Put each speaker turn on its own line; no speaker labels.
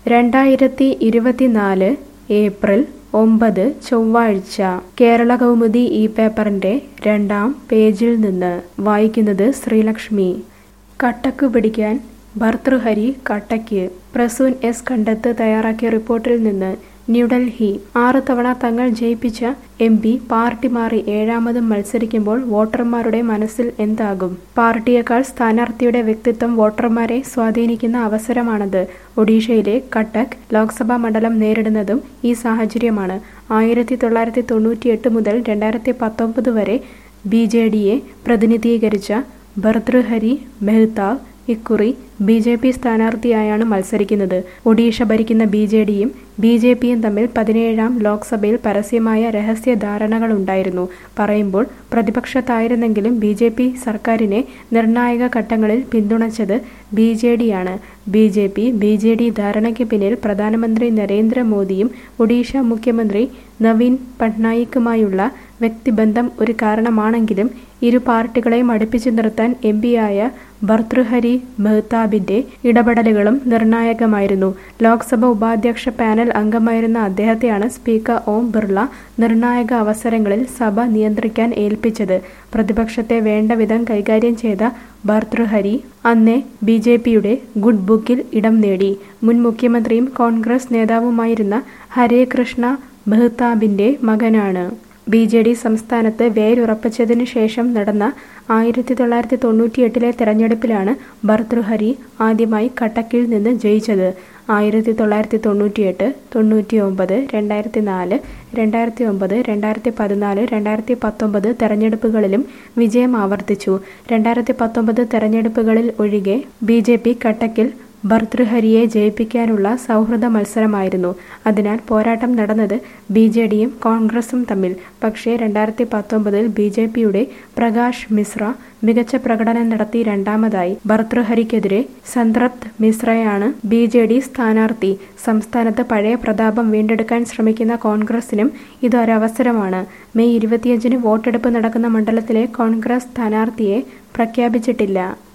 രണ്ടായിരത്തി ഇരുപത്തിനാല് ഏപ്രിൽ ഒമ്പത് ചൊവ്വാഴ്ച കേരള കൗമുദി ഈ പേപ്പറിന്റെ രണ്ടാം പേജിൽ നിന്ന് വായിക്കുന്നത് ശ്രീലക്ഷ്മി കട്ടക്ക് പിടിക്കാൻ ഭർതൃഹരി കട്ടയ്ക്ക് പ്രസൂൻ എസ് കണ്ടത്ത് തയ്യാറാക്കിയ റിപ്പോർട്ടിൽ നിന്ന് ന്യൂഡൽഹി ആറ് തവണ തങ്ങൾ ജയിപ്പിച്ച എം പി പാർട്ടി മാറി ഏഴാമതും മത്സരിക്കുമ്പോൾ വോട്ടർമാരുടെ മനസ്സിൽ എന്താകും പാർട്ടിയേക്കാൾ സ്ഥാനാർത്ഥിയുടെ വ്യക്തിത്വം വോട്ടർമാരെ സ്വാധീനിക്കുന്ന അവസരമാണത് ഒഡീഷയിലെ കട്ടക് ലോക്സഭാ മണ്ഡലം നേരിടുന്നതും ഈ സാഹചര്യമാണ് ആയിരത്തി തൊള്ളായിരത്തി തൊണ്ണൂറ്റിയെട്ട് മുതൽ രണ്ടായിരത്തി പത്തൊമ്പത് വരെ ബി ജെ ഡിയെ പ്രതിനിധീകരിച്ച ഭർതൃഹരി മെഹ്താബ് ഇക്കുറി ബി ജെ പി സ്ഥാനാർത്ഥിയായാണ് മത്സരിക്കുന്നത് ഒഡീഷ ഭരിക്കുന്ന ബി ജെ ഡിയും ബി ജെ പിയും തമ്മിൽ പതിനേഴാം ലോക്സഭയിൽ പരസ്യമായ രഹസ്യ ധാരണകളുണ്ടായിരുന്നു പറയുമ്പോൾ പ്രതിപക്ഷത്തായിരുന്നെങ്കിലും ബി ജെ പി സർക്കാരിനെ നിർണായക ഘട്ടങ്ങളിൽ പിന്തുണച്ചത് ബി ജെ ഡിയാണ് B J P B J D ധാരണയ്ക്ക് പിന്നിൽ പ്രധാനമന്ത്രി നരേന്ദ്രമോദിയും ഒഡീഷ മുഖ്യമന്ത്രി നവീൻ പട്നായിക്കുമായുള്ള വ്യക്തിബന്ധം ഒരു കാരണമാണെങ്കിലും ഇരു പാർട്ടികളെയും അടുപ്പിച്ചു നിർത്താൻ എം പിയായ ഭർതൃഹരി മെഹ്താബിന്റെ ഇടപെടലുകളും നിർണായകമായിരുന്നു ലോക്സഭ ഉപാധ്യക്ഷ പാനൽ അംഗമായിരുന്ന അദ്ദേഹത്തെയാണ് സ്പീക്കർ ഓം ബിർള നിർണായക അവസരങ്ങളിൽ സഭ നിയന്ത്രിക്കാൻ ഏൽപ്പിച്ചത് പ്രതിപക്ഷത്തെ വേണ്ട വിധം കൈകാര്യം ചെയ്ത ഭർതൃഹരി അന്നേ ബി ജെ പിയുടെ ഗുഡ് ബുക്കിൽ ഇടം നേടി മുൻ മുഖ്യമന്ത്രിയും കോൺഗ്രസ് നേതാവുമായിരുന്ന ഹരേ കൃഷ്ണ മെഹ്താബിന്റെ മകനാണ് ബി ജെ ഡി സംസ്ഥാനത്ത് വേരുറപ്പിച്ചതിനു ശേഷം നടന്ന ആയിരത്തി തൊള്ളായിരത്തി തൊണ്ണൂറ്റിയെട്ടിലെ തെരഞ്ഞെടുപ്പിലാണ് ഭർതൃഹരി ആദ്യമായി കട്ടക്കിൽ നിന്ന് ജയിച്ചത് ആയിരത്തി തൊള്ളായിരത്തി തൊണ്ണൂറ്റിയെട്ട് തൊണ്ണൂറ്റി ഒമ്പത് രണ്ടായിരത്തി നാല് രണ്ടായിരത്തി ഒമ്പത് രണ്ടായിരത്തി പതിനാല് രണ്ടായിരത്തി പത്തൊമ്പത് തെരഞ്ഞെടുപ്പുകളിലും വിജയം ആവർത്തിച്ചു രണ്ടായിരത്തി പത്തൊമ്പത് തെരഞ്ഞെടുപ്പുകളിൽ ഒഴികെ ബി ജെ പി കട്ടക്കിൽ ഭർതൃഹരിയെ ജയിപ്പിക്കാനുള്ള സൗഹൃദ മത്സരമായിരുന്നു അതിനാൽ പോരാട്ടം നടന്നത് ബി ജെ ഡിയും കോൺഗ്രസും തമ്മിൽ പക്ഷേ രണ്ടായിരത്തി പത്തൊമ്പതിൽ ബി ജെ പിയുടെ പ്രകാശ് മിശ്ര മികച്ച പ്രകടനം നടത്തി രണ്ടാമതായി ഭർതൃഹരിക്കെതിരെ സംതൃപ്ത് മിശ്രയാണ് ബി ജെ ഡി സ്ഥാനാർത്ഥി സംസ്ഥാനത്ത് പഴയ പ്രതാപം വീണ്ടെടുക്കാൻ ശ്രമിക്കുന്ന കോൺഗ്രസിനും ഇതൊരവസരമാണ് മെയ് ഇരുപത്തിയഞ്ചിന് വോട്ടെടുപ്പ് നടക്കുന്ന മണ്ഡലത്തിലെ കോൺഗ്രസ് സ്ഥാനാർത്ഥിയെ പ്രഖ്യാപിച്ചിട്ടില്ല